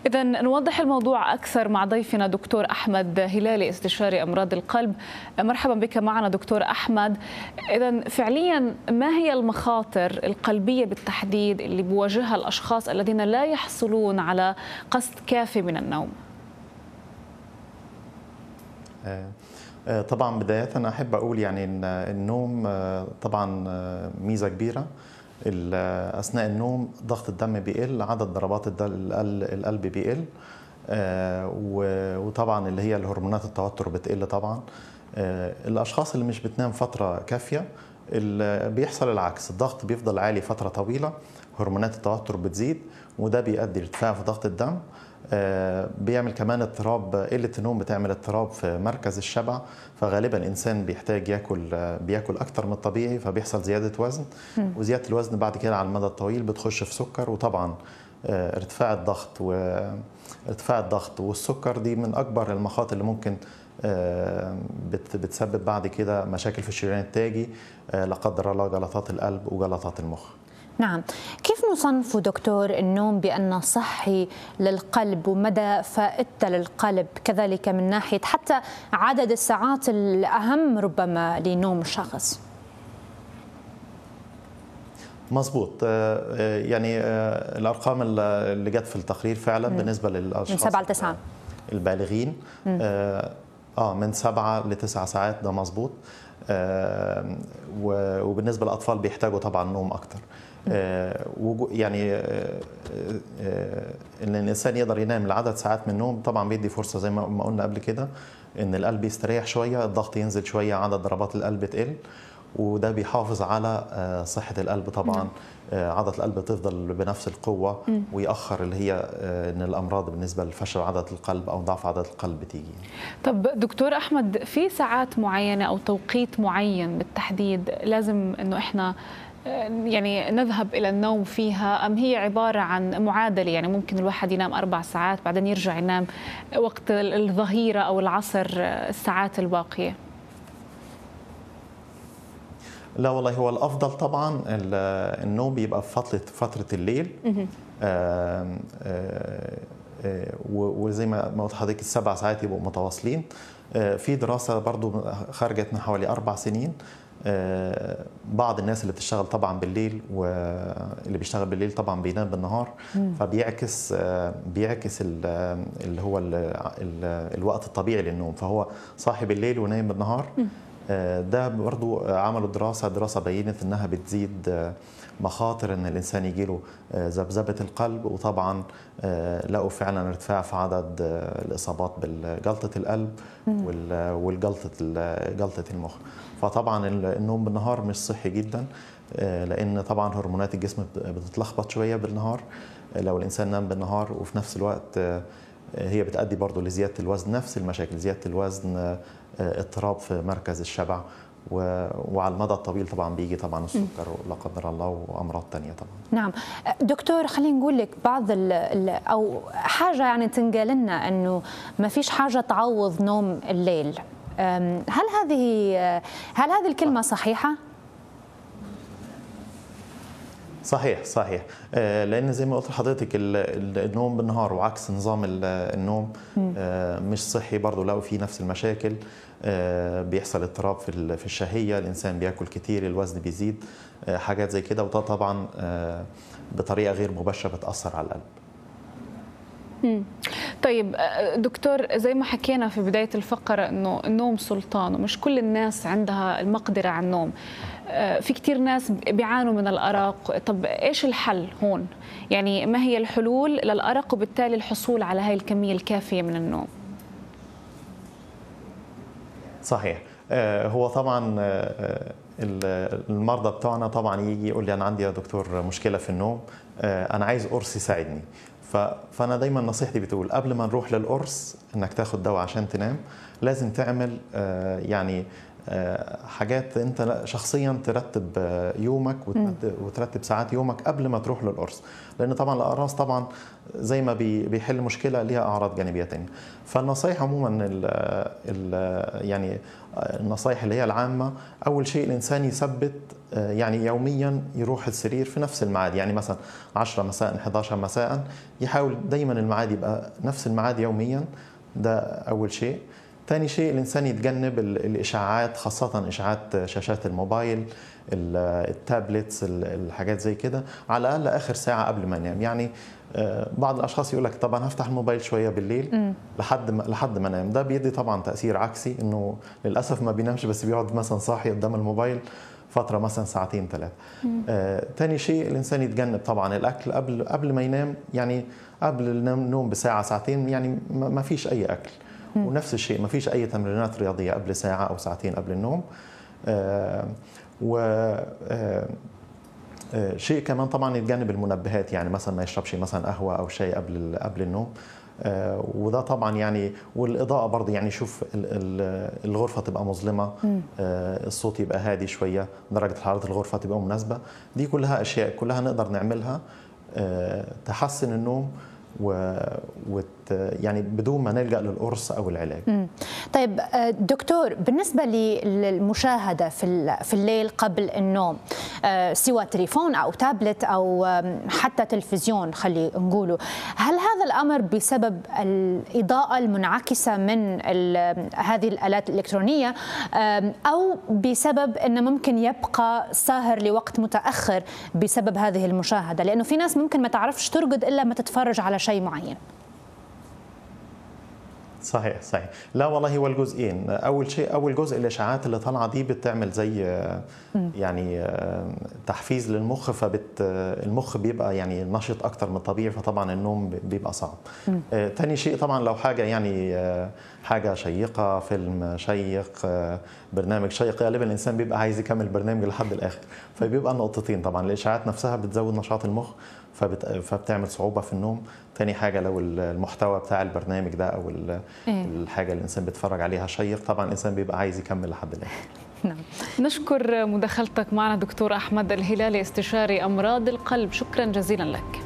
إذا نوضح الموضوع أكثر مع ضيفنا دكتور أحمد هلالي استشاري أمراض القلب مرحبا بك معنا دكتور أحمد إذا فعليا ما هي المخاطر القلبية بالتحديد اللي بواجهها الأشخاص الذين لا يحصلون على قسط كافي من النوم طبعا بداية أحب أقول يعني إن النوم طبعا ميزة كبيرة اثناء النوم ضغط الدم بيقل عدد ضربات القلب بيقل وطبعا اللي هي الهرمونات التوتر بتقل طبعا الاشخاص اللي مش بتنام فتره كافيه بيحصل العكس الضغط بيفضل عالي فتره طويله هرمونات التوتر بتزيد وده بيؤدي لارتفاع في ضغط الدم بيعمل كمان اضطراب قله النوم بتعمل اضطراب في مركز الشبع فغالبا الانسان بيحتاج ياكل بياكل اكتر من الطبيعي فبيحصل زياده وزن وزياده الوزن بعد كده على المدى الطويل بتخش في سكر وطبعا ارتفاع الضغط وارتفاع الضغط والسكر دي من اكبر المخاطر اللي ممكن بتسبب بعد كده مشاكل في الشريان التاجي لا قدر الله جلطات القلب وجلطات المخ نعم كيف نصنف دكتور النوم بأنه صحي للقلب ومدى فائدته للقلب كذلك من ناحية حتى عدد الساعات الأهم ربما لنوم الشخص مظبوط يعني الارقام اللي جت في التقرير فعلا م. بالنسبه للاشخاص من 7 ل 9 البالغين م. اه من 7 ل 9 ساعات ده مظبوط آه وبالنسبه للاطفال بيحتاجوا طبعا نوم اكتر آه يعني آه ان الانسان يقدر ينام لعدد ساعات من النوم طبعا بيدي فرصه زي ما قلنا قبل كده ان القلب يستريح شويه الضغط ينزل شويه عدد ضربات القلب تقل وده بيحافظ على صحة القلب طبعا عضلة القلب تفضل بنفس القوة ويأخر اللي هي ان الأمراض بالنسبة لفشل عضلة القلب أو ضعف عضلة القلب تيجي طب دكتور أحمد في ساعات معينة أو توقيت معين بالتحديد لازم أنه إحنا يعني نذهب إلى النوم فيها أم هي عبارة عن معادلة يعني ممكن الواحد ينام أربع ساعات بعدين يرجع ينام وقت الظهيرة أو العصر الساعات الباقية لا والله هو الافضل طبعا النوم بيبقى في فتره فتره الليل آآ آآ وزي ما قلت لحضرتك السبع ساعات يبقوا متواصلين في دراسه برضو خرجت من حوالي اربع سنين بعض الناس اللي بتشتغل طبعا بالليل واللي بيشتغل بالليل طبعا بينام بالنهار فبيعكس بيعكس اللي هو الوقت الطبيعي للنوم فهو صاحي بالليل ونايم بالنهار ده برضو عملوا دراسة دراسة بينت انها بتزيد مخاطر ان الانسان يجيله ذبذبة القلب وطبعا لقوا فعلا ارتفاع في عدد الاصابات بجلطة القلب والجلطة جلطة المخ فطبعا النوم بالنهار مش صحي جدا لان طبعا هرمونات الجسم بتتلخبط شوية بالنهار لو الانسان نام بالنهار وفي نفس الوقت هي بتؤدي برضه لزياده الوزن نفس المشاكل زياده الوزن اضطراب في مركز الشبع وعلى المدى الطويل طبعا بيجي طبعا السكر لا قدر الله وامراض ثانيه طبعا نعم دكتور خلينا نقول لك بعض ال ال او حاجه يعني تنقال لنا انه ما فيش حاجه تعوض نوم الليل هل هذه هل هذه الكلمه صحيحه صحيح صحيح لان زي ما قلت لحضرتك النوم بالنهار وعكس نظام النوم مش صحي برضه لقوا فيه نفس المشاكل بيحصل اضطراب في في الشهيه الانسان بياكل كتير الوزن بيزيد حاجات زي كده وده طبعا بطريقه غير مباشره بتاثر على القلب طيب دكتور زي ما حكينا في بداية الفقرة أنه النوم سلطان ومش كل الناس عندها المقدرة على النوم في كتير ناس بيعانوا من الأرق طب إيش الحل هون؟ يعني ما هي الحلول للأرق وبالتالي الحصول على هاي الكمية الكافية من النوم؟ صحيح هو طبعا المرضى بتوعنا طبعا يجي يقول لي انا عندي يا دكتور مشكله في النوم انا عايز قرص يساعدني فانا دايما نصيحتي بتقول قبل ما نروح للقرص انك تاخد دواء عشان تنام لازم تعمل يعني حاجات انت شخصيا ترتب يومك وترتب ساعات يومك قبل ما تروح للقرص لان طبعا الاقراص طبعا زي ما بيحل مشكله ليها اعراض جانبيه ثانيه فالنصائح عموما ال ال يعني النصائح اللي هي العامه اول شيء الانسان يثبت يعني يوميا يروح السرير في نفس الميعاد يعني مثلا 10 مساء 11 مساء يحاول دايما الميعاد يبقى نفس الميعاد يوميا ده اول شيء ثاني شيء الانسان يتجنب الاشاعات خاصه اشاعات شاشات الموبايل التابلتس الحاجات زي كده على الاقل اخر ساعه قبل ما ينام يعني بعض الاشخاص يقول لك طبعا هفتح الموبايل شويه بالليل م. لحد ما لحد ما انام ده بيدي طبعا تاثير عكسي انه للاسف ما بينامش بس بيقعد مثلا صاحي قدام الموبايل فتره مثلا ساعتين ثلاث ثاني آه شيء الانسان يتجنب طبعا الاكل قبل قبل ما ينام يعني قبل النوم بساعه ساعتين يعني ما فيش اي اكل م. ونفس الشيء ما فيش اي تمرينات رياضيه قبل ساعه او ساعتين قبل النوم آه و آه شيء كمان طبعا يتجنب المنبهات يعني مثلا ما يشربش مثلا قهوه او شاي قبل قبل النوم آه وده طبعا يعني والاضاءه برضه يعني شوف الغرفه تبقى مظلمه آه الصوت يبقى هادي شويه درجه حراره الغرفه تبقى مناسبه دي كلها اشياء كلها نقدر نعملها آه تحسن النوم و... وت... يعني بدون ما نلجا للقرص او العلاج. مم. طيب دكتور بالنسبه للمشاهده في في الليل قبل النوم سواء تليفون او تابلت او حتى تلفزيون خلي نقوله، هل هذا الامر بسبب الاضاءه المنعكسه من هذه الالات الالكترونيه او بسبب انه ممكن يبقى ساهر لوقت متاخر بسبب هذه المشاهده؟ لانه في ناس ممكن ما تعرفش ترقد الا ما تتفرج على شيء معين. صحيح صحيح لا والله هو الجزئين اول شيء اول جزء الاشاعات اللي طالعه دي بتعمل زي يعني تحفيز للمخ فبت المخ بيبقى يعني نشط اكتر من الطبيعي فطبعا النوم بيبقى صعب ثاني شيء طبعا لو حاجه يعني حاجه شيقه فيلم شيق برنامج شيق غالبا الانسان بيبقى عايز يكمل برنامج لحد الاخر فبيبقى نقطتين طبعا الاشاعات نفسها بتزود نشاط المخ فبت... فبتعمل صعوبه في النوم تاني حاجه لو المحتوى بتاع البرنامج ده او الحاجه اللي الانسان بيتفرج عليها شيق طبعا الانسان بيبقى عايز يكمل لحد الاخر نعم نشكر مداخلتك معنا دكتور احمد الهلالي استشاري امراض القلب شكرا جزيلا لك